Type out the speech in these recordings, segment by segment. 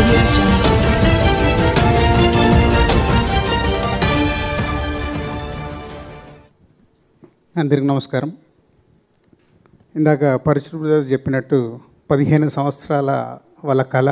audio jungle. అందరికి నమస్కారం ఇందాక పరిశుభ్ర బ్రదర్స్ చెప్పినట్టు పదిహేను సంవత్సరాల వాళ్ళ కళ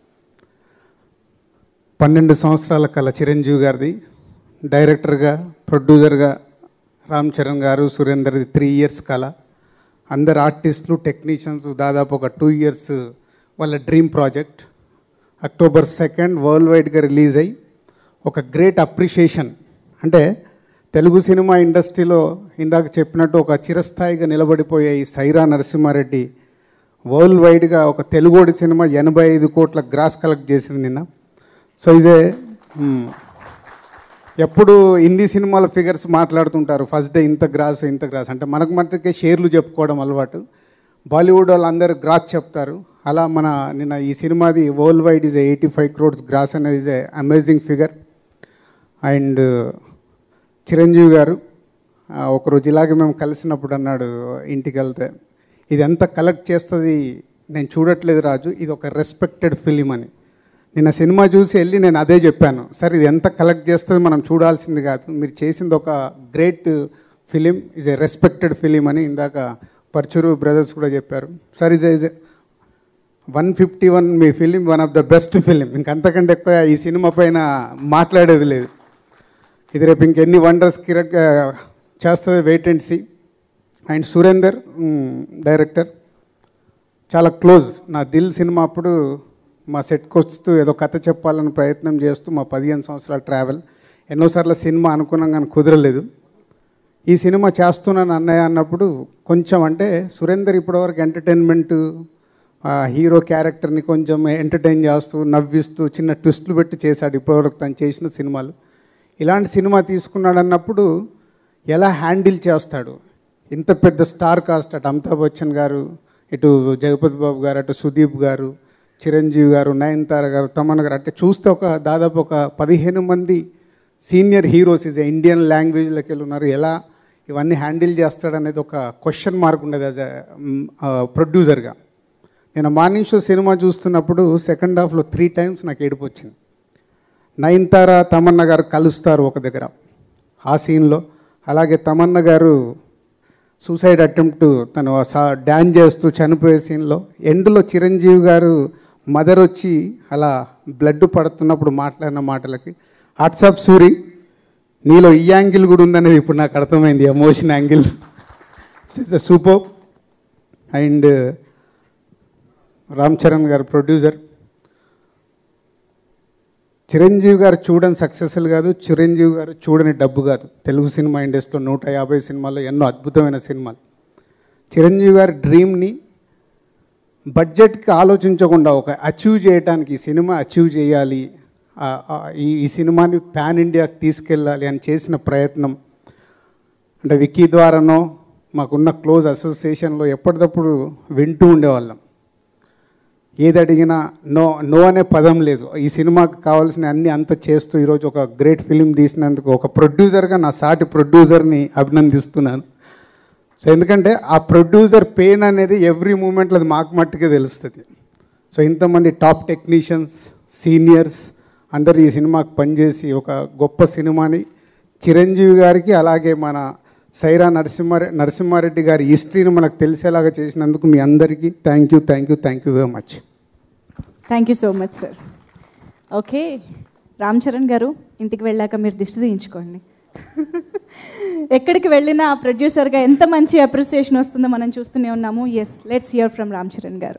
పన్నెండు సంవత్సరాల కళ చిరంజీవి గారిది డైరెక్టర్గా ప్రొడ్యూసర్గా రామ్ చరణ్ గారు సురేందర్ది త్రీ ఇయర్స్ కళ అందరు ఆర్టిస్టులు టెక్నీషియన్స్ దాదాపు ఒక టూ ఇయర్స్ వాళ్ళ dream project October second world వైడ్గా రిలీజ్ అయ్యి ఒక గ్రేట్ అప్రిషియేషన్ అంటే తెలుగు సినిమా ఇండస్ట్రీలో ఇందాక చెప్పినట్టు ఒక చిరస్థాయిగా నిలబడిపోయే ఈ సైరా నరసింహారెడ్డి వరల్డ్ వైడ్గా ఒక తెలుగోడి సినిమా ఎనభై ఐదు కోట్ల గ్రాస్ కలెక్ట్ చేసింది నిన్న సో ఇదే మ్, ఎప్పుడు హిందీ సినిమాల ఫిగర్స్ మాట్లాడుతుంటారు ఫస్ట్ డే ఇంత గ్రాస్ ఇంత గ్రాస్ అంటే మనకు మనకే షేర్లు చెప్పుకోవడం అలవాటు బాలీవుడ్ వాళ్ళందరూ గ్రాస్ చెప్తారు అలా మన నిన్న ఈ సినిమాది world wide is eighty five crores gross అనేది is amazing figure and Chiranjeevi garu ఆ, ఒకరోజు ఇలాగే మేము కలిసినప్పుడు అన్నాడు ఇంటికి వెళ్తే ఇది ఎంత కలెక్ట్ చేస్తుంది నేను చూడట్లేదు రాజు ఇది ఒక రెస్పెక్టెడ్ ఫిలిం అని నిన్న సినిమా చూసి వెళ్ళి నేను అదే చెప్పాను సార్ ఇది ఎంత కలెక్ట్ చేస్తుంది మనం చూడాల్సింది కాదు మీరు చేసింది ఒక great film is a respected film అని ఇందాక పర్చురు బ్రదర్స్ కూడా చెప్పారు sir is is one fifty one మీ film one of the best film ఇంకంతకంటే ఎక్కువ ఈ సినిమా పైన మాట్లాడేది లేదు ఇది రేపు ఇంకెన్ని వండర్స్ కిరక్ చేస్తుంది wait and see and Surender hmm, director చాలా క్లోజ్ నా దిల్ సినిమా అప్పుడు మా సెట్కి వస్తూ ఏదో కథ చెప్పాలని ప్రయత్నం చేస్తూ మా పదిహేను సంవత్సరాల ట్రావెల్ ఎన్నోసార్లు సినిమా అనుకున్నాం కానీ కుదరలేదు ఈ సినిమా చేస్తున్నాను అన్నయ్య అన్నప్పుడు కొంచెం అంటే సురేందర్ ఇప్పటివరకు ఎంటర్టైన్మెంట్ హీరో క్యారెక్టర్ని కొంచెం ఎంటర్టైన్ చేస్తూ నవ్విస్తూ చిన్న ట్విస్టులు పెట్టి చేశాడు ఇప్పటివరకు తను చేసిన సినిమాలు ఇలాంటి సినిమా తీసుకున్నాడు అన్నప్పుడు ఎలా హ్యాండిల్ చేస్తాడు ఇంత పెద్ద స్టార్ కాస్ట్ అటు అమితాబ్ బచ్చన్ గారు ఇటు జగపతి బాబు గారు అటు సుదీప్ గారు చిరంజీవి గారు నయనతార గారు తమన్ గారు అంటే చూస్తే ఒక దాదాపు ఒక పదిహేను మంది సీనియర్ హీరోస్ ఇస్ ఇండియన్ లాంగ్వేజ్లోకి వెళ్ళి ఉన్నారు ఎలా ఇవన్నీ హ్యాండిల్ చేస్తాడనేది ఒక క్వశ్చన్ మార్క్ ఉండేది యాజ్ ప్రొడ్యూసర్గా నేను మార్నింగ్ షో సినిమా చూస్తున్నప్పుడు సెకండ్ హాఫ్లో త్రీ టైమ్స్ నాకు ఏడుపు వచ్చింది నయనతార తమన్న గారు కలుస్తారు ఒక దగ్గర ఆ సీన్లో అలాగే తమన్న గారు సూసైడ్ అటెంప్ట్ తను సా- డ్యాన్స్ చేస్తూ చనిపోయే సీన్లో ఎండ్లో చిరంజీవి గారు మదర్ వచ్చి అలా బ్లడ్ పడుతున్నప్పుడు మాట్లాడిన మాటలకి వాట్సాప్ సూరి నీలో ఈ యాంగిల్ కూడా ఉందనేది ఇప్పుడు నాకు అర్థమైంది emotion angle super and Ram Charan garu producer Chiranjeevi గారు చూడని సక్సెస్ఫుల్ కాదు చిరంజీవి గారు చూడని డబ్బు కాదు తెలుగు సినిమా ఇండస్ట్రీలో నూట యాభై సినిమాల్లో ఎన్నో అద్భుతమైన సినిమాలు చిరంజీవి గారి డ్రీమ్ని బడ్జెట్కి ఆలోచించకుండా ఒక అచీవ్ చేయడానికి ఈ సినిమా అచీవ్ చేయాలి ఆ- ఆ ఈ ఈ సినిమాని పాన్ ఇండియాకి తీసుకెళ్ళాలి అని చేసిన ప్రయత్నం అంటే వికీ ద్వారానో మాకున్న క్లోజ్ అసోసియేషన్లో ఎప్పటికప్పుడు వింటూ ఉండేవాళ్ళం ఏది అడిగినా నో నో అనే పదం లేదు ఈ సినిమాకి కావాల్సిన అన్ని అంత చేస్తూ ఈరోజు ఒక గ్రేట్ ఫిలిం తీసినందుకు ఒక ప్రొడ్యూసర్గా నా సాటి ప్రొడ్యూసర్ని అభినందిస్తున్నాను సో ఎందుకంటే ఆ ప్రొడ్యూసర్ పెయిన్ అనేది ఎవ్రీ మూమెంట్లో అది మాకు మట్టుకే తెలుస్తుంది సో ఇంతమంది టాప్ టెక్నీషియన్స్ సీనియర్స్ అందరు ఈ సినిమాకి పనిచేసి ఒక గొప్ప సినిమాని చిరంజీవి గారికి అలాగే మన సైరా నరసింహారె నరసింహారెడ్డి గారి హిస్టరీని మనకు తెలిసేలాగా చేసినందుకు మీ అందరికీ thank you thank you thank you very much thank you so much sir okay Ram Charan garu ఇంటికి వెళ్ళాక మీరు దిష్టి తీయించుకోండి ఎక్కడికి వెళ్ళినా ఆ ప్రొడ్యూసర్గా ఎంత మంచి అప్రిసియేషన్ వస్తుందో మనం చూస్తూనే ఉన్నాము yes let's hear from Ram Charan garu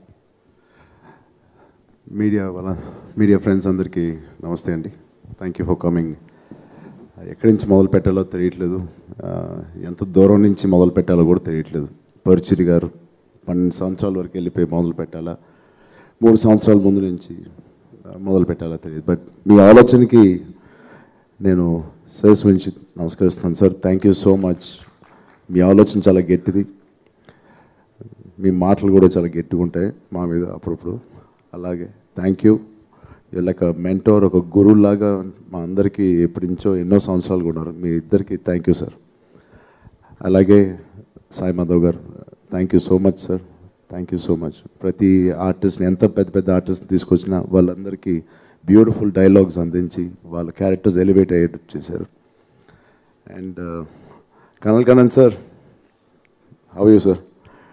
media వాళ్ళ మీడియా ఫ్రెండ్స్ అందరికీ నమస్తే అండి థ్యాంక్ యూ ఫర్ కమింగ్ ఎక్కడి నుంచి మొదలు పెట్టాలో తెలియట్లేదు ఆ, ఎంత దూరం నుంచి మొదలు పెట్టాలో కూడా తెలియట్లేదు పరుచిరి గారు పన్నెండు సంవత్సరాల వరకు వెళ్ళిపోయి మొదలు పెట్టాలా మూడు సంవత్సరాల ముందు నుంచి ఆ, మొదలు పెట్టాలా తెలియదు బట్ మీ ఆలోచనకి నేను సర్స్ నుంచి నమస్కరిస్తున్నాను sir thank you so much మీ ఆలోచన చాలా గట్టిది మీ మాటలు కూడా చాలా గట్టిగా ఉంటాయి మా మీద అప్పుడప్పుడు అలాగే థ్యాంక్ యూ లైక్ మెంటోర్ ఒక గురువులాగా మా అందరికీ ఎప్పటి నుంచో ఎన్నో సంవత్సరాలు ఉన్నారు మీ ఇద్దరికి థ్యాంక్ యూ సార్ అలాగే Sai Madhav garu thank you so much sir thank you so much ప్రతి ఆర్టిస్ట్ని ఎంత పెద్ద పెద్ద ఆర్టిస్ట్ తీసుకొచ్చినా వాళ్ళందరికీ బ్యూటిఫుల్ డైలాగ్స్ అందించి వాళ్ళ క్యారెక్టర్స్ ఎలివేట్ అయ్యేటట్టు చేశారు and Kanal Kannan sir how you sir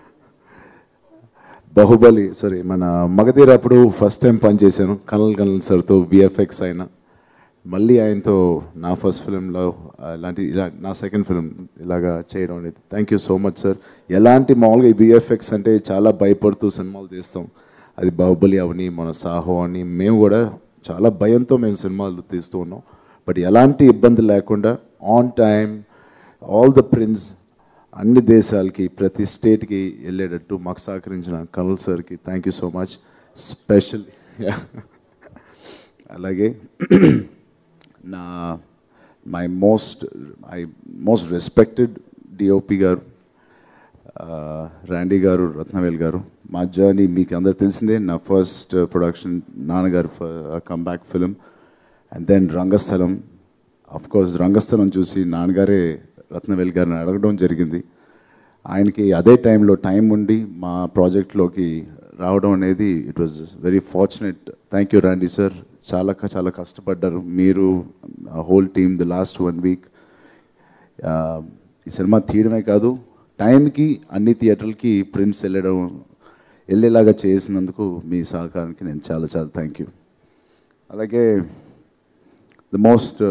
Baahubali sorry మన మగధీర అప్పుడు ఫస్ట్ టైం పనిచేశాను కనల్ కనల్ సార్తో విఎఫ్ఎక్స్ అయినా మళ్ళీ ఆయనతో నా ఫస్ట్ ఫిలింలో ఇలాంటి ఇలా నా సెకండ్ ఫిలిం ఇలాగా చేయడం అనేది thank you so much sir ఎలాంటి మామూలుగా ఈ విఎఫ్ఎక్స్ అంటే చాలా భయపడుతూ సినిమాలు తీస్తాం అది బాహుబలి అవని మన సాహో అని మేము కూడా చాలా భయంతో మేము సినిమాలు తీస్తూ ఉన్నాం బట్ ఎలాంటి ఇబ్బంది లేకుండా on time all the prince అన్ని దేశాలకి ప్రతి స్టేట్కి వెళ్ళేటట్టు మాకు సహకరించిన కనల్ సార్కి thank you so much special అలాగే నా my most I most respected DOP garu Randy garu Rathnavel garu మా జర్నీ మీకు అందరు తెలిసిందే నా ఫస్ట్ ప్రొడక్షన్ నాన్నగారు comeback film and then Rangasthalam of course Rangasthalam చూసి నాన్నగారే రత్నవేల్ గారిని అడగడం జరిగింది ఆయనకి అదే టైంలో టైం ఉండి మా ప్రాజెక్ట్లోకి రావడం అనేది it was very fortunate thank you Randy sir చాలా క- చాలా కష్టపడ్డారు మీరు whole team the last one week ఈ సినిమా తీయడమే కాదు టైంకి అన్ని థియేటర్లకి ప్రింట్స్ వెళ్ళడం వెళ్ళేలాగా చేసినందుకు మీ సహకారానికి నేను చాలా చాలా థ్యాంక్ యూ అలాగే ద మోస్ట్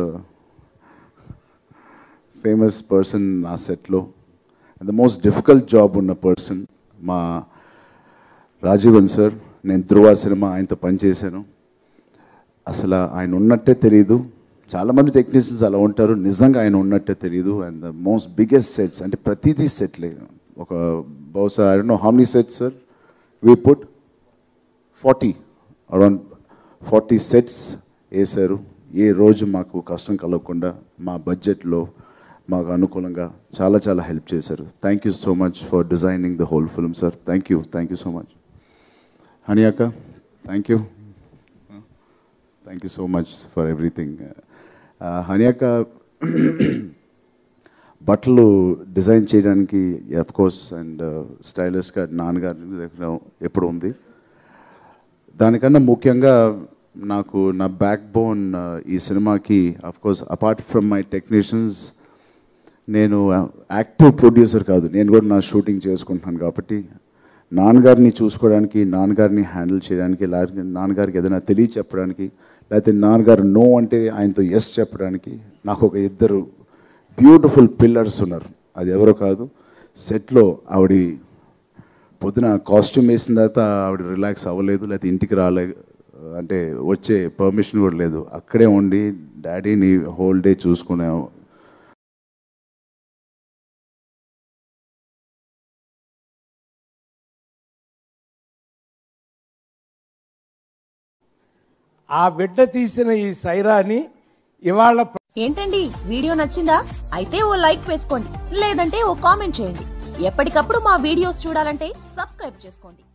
ఫేమస్ పర్సన్ నా సెట్లో ద మోస్ట్ డిఫికల్ట్ జాబ్ ఉన్న పర్సన్ మా రాజీవన్ సార్ నేను ధృవ సినిమా ఆయనతో పనిచేశాను అసలు ఆయన ఉన్నట్టే తెలియదు చాలామంది టెక్నీషియన్స్ అలా ఉంటారు నిజంగా ఆయన ఉన్నట్టే తెలియదు and the most biggest sets అంటే ప్రతిదీ సెట్లే ఒక బహుశా I don't know how many sets sir we put forty around forty sets వేశారు ఏ రోజు మాకు కష్టం కలగకుండా మా బడ్జెట్లో మాకు అనుకూలంగా చాలా చాలా హెల్ప్ చేశారు thank you so much for designing the whole film sir thank you thank you so much హనియాక thank you thank you so much for everything హనియాక బట్టలు డిజైన్ చేయడానికి అఫ్ కోర్స్ అండ్ స్టైలిష్గా నాన్నగారి దగ్గర ఎప్పుడు ఉంది దానికన్నా ముఖ్యంగా నాకు నా బ్యాక్ బోన్ ఈ సినిమాకి of course apart from my technicians నేను యాక్టివ్ ప్రొడ్యూసర్ కాదు నేను కూడా నా షూటింగ్ చేసుకుంటున్నాను కాబట్టి నాన్నగారిని చూసుకోవడానికి నాన్నగారిని హ్యాండిల్ చేయడానికి లేకపోతే నాన్నగారికి ఏదైనా తెలియ చెప్పడానికి లేకపోతే నాన్నగారు నో అంటే ఆయనతో ఎస్ చెప్పడానికి నాకు ఒక ఇద్దరు బ్యూటిఫుల్ పిల్లర్స్ ఉన్నారు అది ఎవరో కాదు సెట్లో ఆవిడ పొద్దున కాస్ట్యూమ్ వేసిన తర్వాత ఆవిడ రిలాక్స్ అవ్వలేదు లేకపోతే ఇంటికి రాలే అంటే వచ్చే పర్మిషన్ కూడా లేదు అక్కడే ఉండి డాడీని హోల్ డే చూసుకునే ఆ బిడ్డ తీసిన ఈ సైరాని ఇవాళ ఏంటండి వీడియో నచ్చిందా అయితే ఓ లైక్ వేసుకోండి లేదంటే ఓ కామెంట్ చేయండి ఎప్పటికప్పుడు మా వీడియోస్ చూడాలంటే సబ్స్క్రైబ్ చేసుకోండి